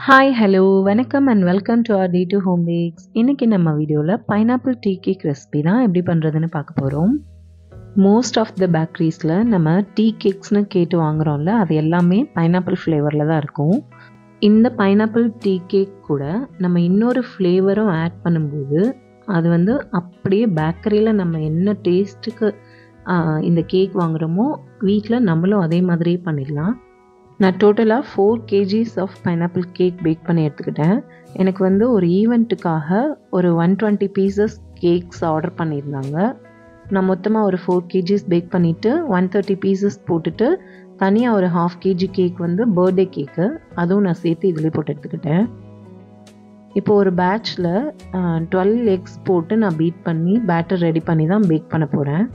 hi hello வணக்கம் and welcome to our D two home bakes இன்றைக்கி நம்ம வீடியோவில் பைனாப்பிள் டீ கேக் ரெசிபி தான் எப்படி பண்ணுறதுன்னு பார்க்க போகிறோம் மோஸ்ட் ஆஃப் த பேக்கரிஸில் நம்ம டீ கேக்ஸ்னு கேட்டு வாங்குகிறோம்ல அது எல்லாமே பைனாப்பிள் ஃப்ளேவரில் தான் இருக்கும் இந்த பைனாப்பிள் டீ கேக் கூட நம்ம இன்னொரு ஃப்ளேவரும் ஆட் பண்ணும்போது அது வந்து அப்படியே பேக்கரியில் நம்ம என்ன டேஸ்ட்டுக்கு இந்த கேக் வாங்குகிறோமோ வீட்டில் நம்மளும் அதே மாதிரியே பண்ணிடலாம் நான் டோட்டலாக four KGs of pineapple cake bake பண்ணி எடுத்துக்கிட்டேன் எனக்கு வந்து ஒரு ஈவெண்ட்டுக்காக ஒரு one twenty pieces cakes order பண்ணியிருந்தாங்க நான் மொத்தமாக ஒரு ஃபோர் கேஜிஸ் பேக் பண்ணிவிட்டு ஒன் தேர்ட்டி பீசஸ் போட்டுட்டு தனியாக ஒரு ஹாஃப் கேஜி கேக் வந்து பர்த்டே கேக்கு அதுவும் நான் சேர்த்து இதில் போட்டு எடுத்துக்கிட்டேன் இப்போ ஒரு பேட்ச்சில் டுவெல் எக்ஸ் போட்டு நான் பீட் பண்ணி பேட்டர் ரெடி பண்ணி தான் பேக் பண்ண போகிறேன்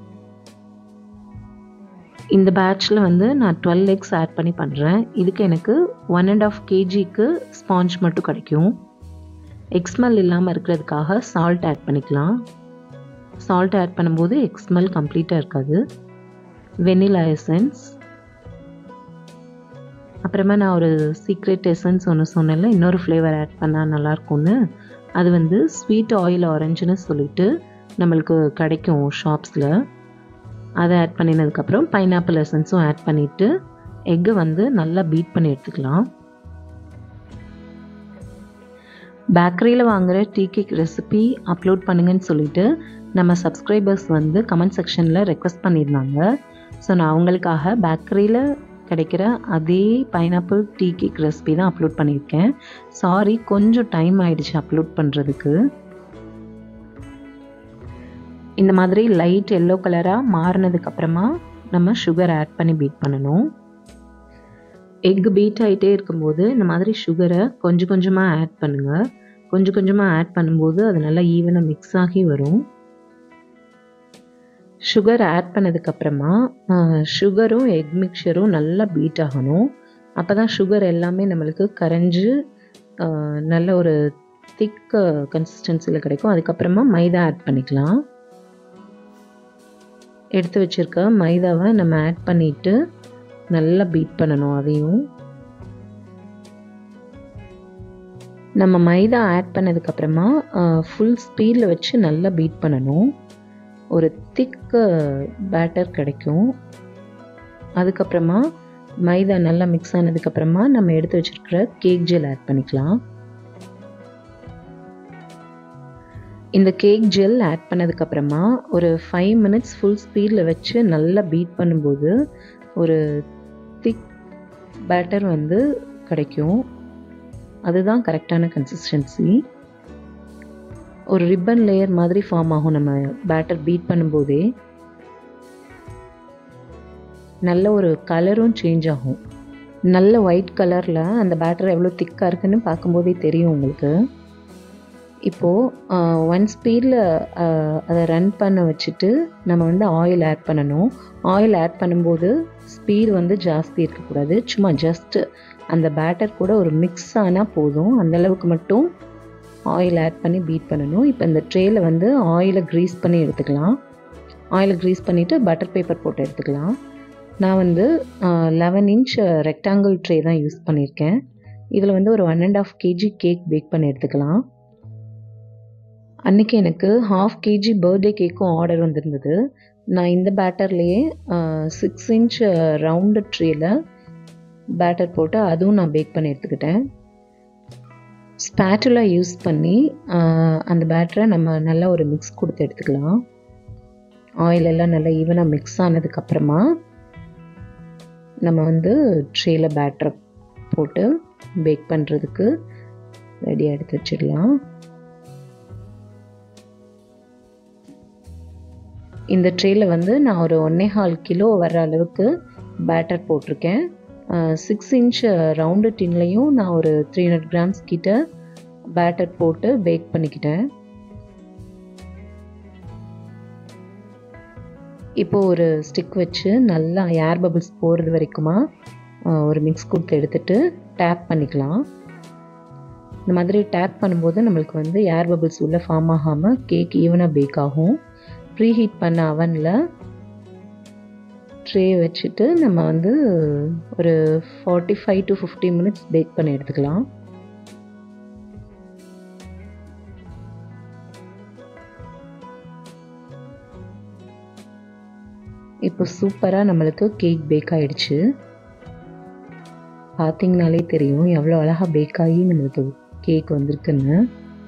இந்த பேட்ச்சில் வந்து நான் டுவெல் எக்ஸ் ஆட் பண்ணி பண்ணுறேன் இதுக்கு எனக்கு ஒன் அண்ட் ஆஃப் கேஜிக்கு ஸ்பாஞ்ச் மட்டும் கிடைக்கும் எக்ஸ்மெல் இல்லாமல் இருக்கிறதுக்காக சால்ட் ஆட் பண்ணிக்கலாம் சால்ட் ஆட் பண்ணும்போது எக்ஸ்மெல் கம்ப்ளீட்டாக இருக்காது வெனிலா எசன்ஸ் அப்புறமா நான் ஒரு சீக்ரெட் எசன்ஸ் ஒன்று சொன்னேன்ல இன்னொரு ஃப்ளேவர் ஆட் பண்ணால் நல்லாயிருக்கும்னு அது வந்து ஸ்வீட் ஆயில் ஆரஞ்சுன்னு சொல்லிட்டு நம்மளுக்கு கிடைக்கும் ஷாப்ஸில் அதை ஆட் பண்ணினதுக்கப்புறம் பைனாப்பிள் எசன்ஸும் ஆட் பண்ணிவிட்டு எக்கை வந்து நல்லா பீட் பண்ணி எடுத்துக்கலாம் பேக்கரியில் வாங்குகிற டீ கேக் ரெசிபி அப்லோட் பண்ணுங்கன்னு சொல்லிட்டு நம்ம சப்ஸ்கிரைபர்ஸ் வந்து கமெண்ட் செக்ஷனில் ரெக்வஸ்ட் பண்ணியிருந்தாங்க ஸோ நான் அவங்களுக்காக பேக்கரியில் கிடைக்கிற அதே பைனாப்பிள் டீ கேக் ரெசிபி தான் அப்லோட் பண்ணியிருக்கேன் சாரி கொஞ்சம் டைம் ஆயிடுச்சு அப்லோட் பண்ணுறதுக்கு இந்த மாதிரி லைட் எல்லோ கலராக மாறினதுக்கப்புறமா நம்ம சுகர் ஆட் பண்ணி பீட் பண்ணணும் எக் பீட் ஆகிட்டே இருக்கும்போது இந்த மாதிரி சுகரை கொஞ்சம் கொஞ்சமாக ஆட் பண்ணுங்கள் கொஞ்சம் கொஞ்சமாக ஆட் பண்ணும்போது அது நல்லா ஈவனாக மிக்ஸ் ஆகி வரும் சுகர் ஆட் பண்ணதுக்கப்புறமா சுகரும் எக் மிக்சரும் நல்லா பீட் ஆகணும் அப்போ தான் சுகர் எல்லாமே நம்மளுக்கு கரைஞ்சி நல்ல ஒரு திக் கன்சிஸ்டன்சியில் கிடைக்கும் அதுக்கப்புறமா மைதா ஆட் பண்ணிக்கலாம் எடுத்து வச்சுருக்க மைதாவை நம்ம ஆட் பண்ணிவிட்டு நல்லா பீட் பண்ணணும் அதையும் நம்ம மைதா ஆட் பண்ணதுக்கப்புறமா ஃபுல் ஸ்பீடில் வச்சு நல்லா பீட் பண்ணணும் ஒரு திக் பேட்டர் கிடைக்கும் அதுக்கப்புறமா மைதா நல்லா மிக்ஸ் ஆனதுக்கப்புறமா நம்ம எடுத்து வச்சுருக்கிற கேக் ஜெல் ஆட் பண்ணிக்கலாம் இந்த கேக் ஜெல் ஆட் பண்ணதுக்கப்புறமா ஒரு ஃபைவ் மினிட்ஸ் ஃபுல் ஸ்பீடில் வச்சு நல்லா பீட் பண்ணும்போது ஒரு திக் பேட்டர் வந்து கிடைக்கும் அதுதான் கரெக்டான கன்சிஸ்டன்சி ஒரு ரிப்பன் லேயர் மாதிரி ஃபார்ம் ஆகும் நம்ம பேட்டர் பீட் பண்ணும்போதே நல்ல ஒரு கலரும் சேஞ்ச் ஆகும் நல்ல ஒயிட் கலரில் அந்த பேட்டர் எவ்வளோ திக்காக இருக்குன்னு பார்க்கும்போதே தெரியும் உங்களுக்கு இப்போது ஒன் ஸ்பீடில் அதை ரன் பண்ண வச்சுட்டு நம்ம வந்து ஆயில் ஆட் பண்ணணும் ஆயில் ஆட் பண்ணும்போது ஸ்பீடு வந்து ஜாஸ்தி இருக்கக்கூடாது சும்மா ஜஸ்ட்டு அந்த பேட்டர் கூட ஒரு மிக்ஸ் ஆனால் போதும் அந்தளவுக்கு மட்டும் ஆயில் ஆட் பண்ணி பீட் பண்ணணும் இப்போ இந்த ட்ரேயில் வந்து ஆயிலை க்ரீஸ் பண்ணி எடுத்துக்கலாம் ஆயிலை க்ரீஸ் பண்ணிவிட்டு பட்டர் பேப்பர் போட்டு எடுத்துக்கலாம் நான் வந்து லெவன் இன்ச் ரெக்டாங்கிள் ட்ரே தான் யூஸ் பண்ணியிருக்கேன் இதில் வந்து ஒரு one and half KG cake bake பண்ணி எடுத்துக்கலாம் அன்றைக்கி எனக்கு ஹாஃப் கேஜி பர்த்டே கேக்கும் ஆர்டர் வந்திருந்தது நான் இந்த பேட்டர்லேயே சிக்ஸ் இன்ச் ரவுண்டு ட்ரேயில் பேட்டர் போட்டு அதுவும் நான் பேக் பண்ணி எடுத்துக்கிட்டேன் ஸ்பேட்டுலா யூஸ் பண்ணி அந்த பேட்டரை நம்ம நல்லா ஒரு மிக்ஸ் கொடுத்து எடுத்துக்கலாம் ஆயில் எல்லாம் நல்லா ஈவனாக மிக்ஸ் ஆனதுக்கப்புறமா நம்ம வந்து ட்ரேயில் பேட்டரை போட்டு பேக் பண்ணுறதுக்கு ரெடியாக எடுத்து வச்சிடலாம் இந்த ட்ரேயில் வந்து நான் ஒரு ஒன்னே ஹால் கிலோ வர்ற அளவுக்கு பேட்டர் போட்டிருக்கேன் சிக்ஸ் இன்ச் ரவுண்டு டின்லையும் நான் ஒரு த்ரீ ஹண்ட்ரட் கிராம்ஸ் கிட்ட பேட்டர் போட்டு பேக் பண்ணிக்கிட்டேன் இப்போது ஒரு ஸ்டிக் வச்சு நல்லா ஏர் பபிள்ஸ் போகிறது வரைக்குமா ஒரு மிக்ஸ் கொடுத்து எடுத்துட்டு டேப் பண்ணிக்கலாம் இந்த மாதிரி டேப் பண்ணும்போது நம்மளுக்கு வந்து ஏர் பபிள்ஸ் உள்ளே ஃபார்ம் ஆகாமல் கேக் ஈவனாக பேக் ஆகும் ப்ரீ ஹீட் பண்ண அவனில் ட்ரே வச்சுட்டு நம்ம வந்து ஒரு forty five to fifty minutes bake பண்ணி எடுத்துக்கலாம் இப்போ சூப்பராக நம்மளுக்கு கேக் பேக் ஆகிடுச்சு பார்த்தீங்கனாலே தெரியும் எவ்வளோ அழகாக பேக் ஆகி நம்மளுக்கு கேக் வந்திருக்குன்னு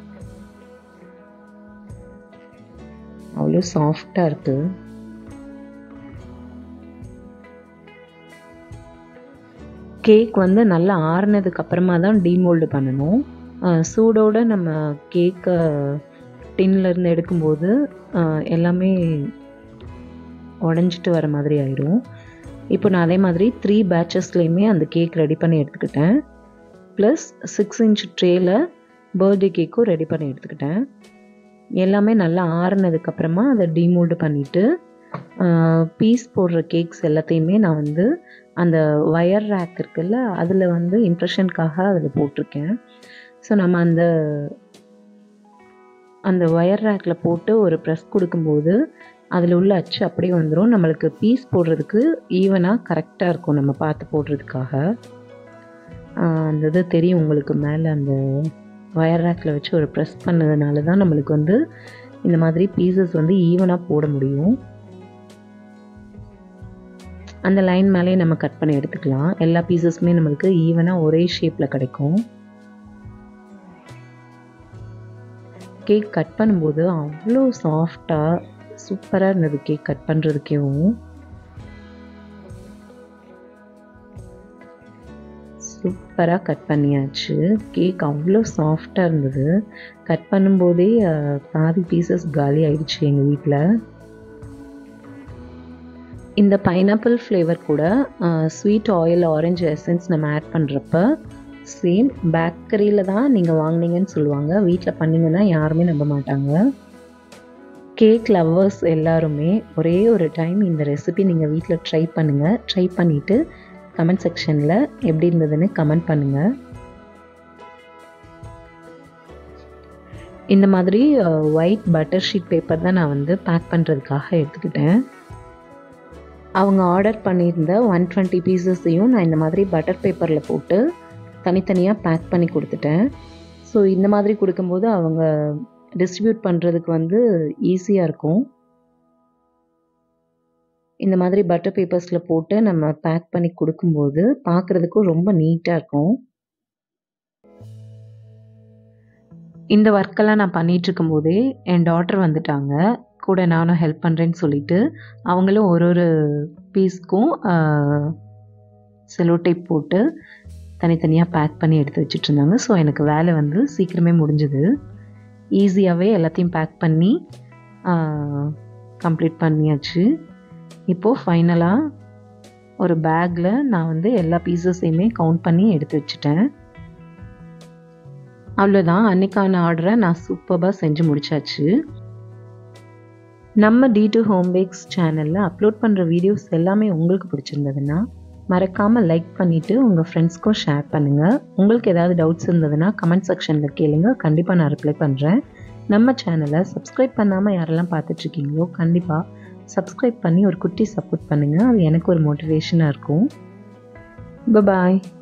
அவ்வளோ சாஃப்டாக இருக்குது கேக் வந்து நல்லா ஆறுனதுக்கு அப்புறமா தான் டீமோல்டு பண்ணணும் சூடோடு நம்ம கேக்கை டின்லேருந்து எடுக்கும்போது எல்லாமே உடஞ்சிட்டு வர மாதிரி ஆயிடும் இப்போ நான் அதே மாதிரி த்ரீ பேட்சஸ்லேயுமே அந்த கேக் ரெடி பண்ணி எடுத்துக்கிட்டேன் ப்ளஸ் சிக்ஸ் இன்ச் ட்ரேயில் பர்த்டே கேக்கும் ரெடி பண்ணி எடுத்துக்கிட்டேன் எல்லாமே நல்லா ஆறுனதுக்கப்புறமா அதை டீமோல்டு பண்ணிவிட்டு பீஸ் போடுற கேக்ஸ் எல்லாத்தையுமே நான் வந்து அந்த ஒயர் ரேக் இருக்குல்ல அதில் வந்து இம்ப்ரெஷனுக்காக அதில் போட்டிருக்கேன் ஸோ நம்ம அந்த அந்த ஒயர் ரேக்கில் போட்டு ஒரு ப்ரெஸ் கொடுக்கும்போது அதில் உள்ள அச்சு அப்படியே வந்துடும் நம்மளுக்கு பீஸ் போடுறதுக்கு ஈவனாக கரெக்டாக இருக்கும் நம்ம பார்த்து போடுறதுக்காக அந்த இது தெரியும் உங்களுக்கு மேலே அந்த ஒயர் ரேக்கில் வச்சு ஒரு ப்ரெஸ் பண்ணதுனால தான் நம்மளுக்கு வந்து இந்த மாதிரி பீசஸ் வந்து ஈவனாக போட முடியும் அந்த லைன் மேலேயே நம்ம கட் பண்ணி எடுத்துக்கலாம் எல்லா பீசஸுமே நம்மளுக்கு ஈவனாக ஒரே ஷேப்பில் கிடைக்கும் கேக் கட் பண்ணும்போது அவ்வளோ சாஃப்டாக சூப்பராக இருந்தது கேக் கட் பண்ணுறதுக்கேவும் சூப்பராக கட் பண்ணியாச்சு கேக் அவ்வளோ சாஃப்டாக இருந்தது கட் பண்ணும்போதே பாதி பீசஸ் காலி ஆயிடுச்சு எங்கள் வீட்டில் இந்த பைனாப்பிள் ஃப்ளேவர் கூட ஸ்வீட் ஆயில் ஆரஞ்சு எசன்ஸ் நம்ம ஆட் பண்ணுறப்ப சேம் பேக்கரியில் தான் நீங்கள் வாங்கினீங்கன்னு சொல்லுவாங்க வீட்டில் பண்ணிங்கன்னா யாருமே நம்ப மாட்டாங்க கேக் லவ்வர்ஸ் எல்லாருமே ஒரே ஒரு டைம் இந்த ரெசிபி நீங்கள் வீட்டில் ட்ரை பண்ணுங்கள் ட்ரை பண்ணிவிட்டு கமெண்ட் செக்ஷனில் எப்படி இருந்ததுன்னு கமெண்ட் பண்ணுங்கள் இந்த மாதிரி ஒயிட் பட்டர் ஷீட் பேப்பர் தான் நான் வந்து பேக் பண்ணுறதுக்காக எடுத்துக்கிட்டேன் அவங்க ஆர்டர் பண்ணியிருந்த ஒன் டுவெண்ட்டி பீசஸையும் நான் இந்த மாதிரி பட்டர் பேப்பரில் போட்டு தனித்தனியாக பேக் பண்ணி கொடுத்துட்டேன் ஸோ இந்த மாதிரி கொடுக்கும்போது அவங்க டிஸ்ட்ரிபியூட் பண்ணுறதுக்கு வந்து ஈஸியாக இருக்கும் இந்த மாதிரி பட்டர் பேப்பர்ஸில் போட்டு நம்ம பேக் பண்ணி கொடுக்கும்போது பார்க்குறதுக்கும் ரொம்ப நீட்டாக இருக்கும் இந்த ஒர்க்கெல்லாம் நான் பண்ணிகிட்டு இருக்கும்போதே என் டாட்டர் வந்துட்டாங்க கூட நானும் ஹெல்ப் பண்ணுறேன்னு சொல்லிட்டு அவங்களும் ஒரு ஒரு பீஸ்க்கும் செலோ டைப் போட்டு தனித்தனியாக பேக் பண்ணி எடுத்து வச்சுட்டு இருந்தாங்க ஸோ எனக்கு வேலை வந்து சீக்கிரமே முடிஞ்சுது ஈஸியாகவே எல்லாத்தையும் பேக் பண்ணி கம்ப்ளீட் பண்ணியாச்சு இப்போது ஃபைனலாக ஒரு பேக்கில் நான் வந்து எல்லா பீசஸையுமே கவுண்ட் பண்ணி எடுத்து வச்சுட்டேன் அவ்வளோதான் அன்னைக்கான ஆர்டரை நான் சூப்பராக செஞ்சு முடிச்சாச்சு நம்ம டி டு ஹோம் பேக்ஸ் சேனலில் அப்லோட் பண்ணுற வீடியோஸ் எல்லாமே உங்களுக்கு பிடிச்சிருந்ததுன்னா மறக்காமல் லைக் பண்ணிவிட்டு உங்கள் ஃப்ரெண்ட்ஸ்க்கும் ஷேர் பண்ணுங்கள் உங்களுக்கு ஏதாவது டவுட்ஸ் இருந்ததுன்னா கமெண்ட் செக்ஷனில் கேளுங்க கண்டிப்பாக நான் ரிப்ளை பண்ணுறேன் நம்ம சேனலை சப்ஸ்கிரைப் பண்ணாமல் யாரெல்லாம் பார்த்துட்ருக்கீங்களோ கண்டிப்பாக சப்ஸ்கிரைப் பண்ணி ஒரு குட்டி சப்போர்ட் பண்ணுங்கள் அது எனக்கு ஒரு மோட்டிவேஷனாக இருக்கும் பாய்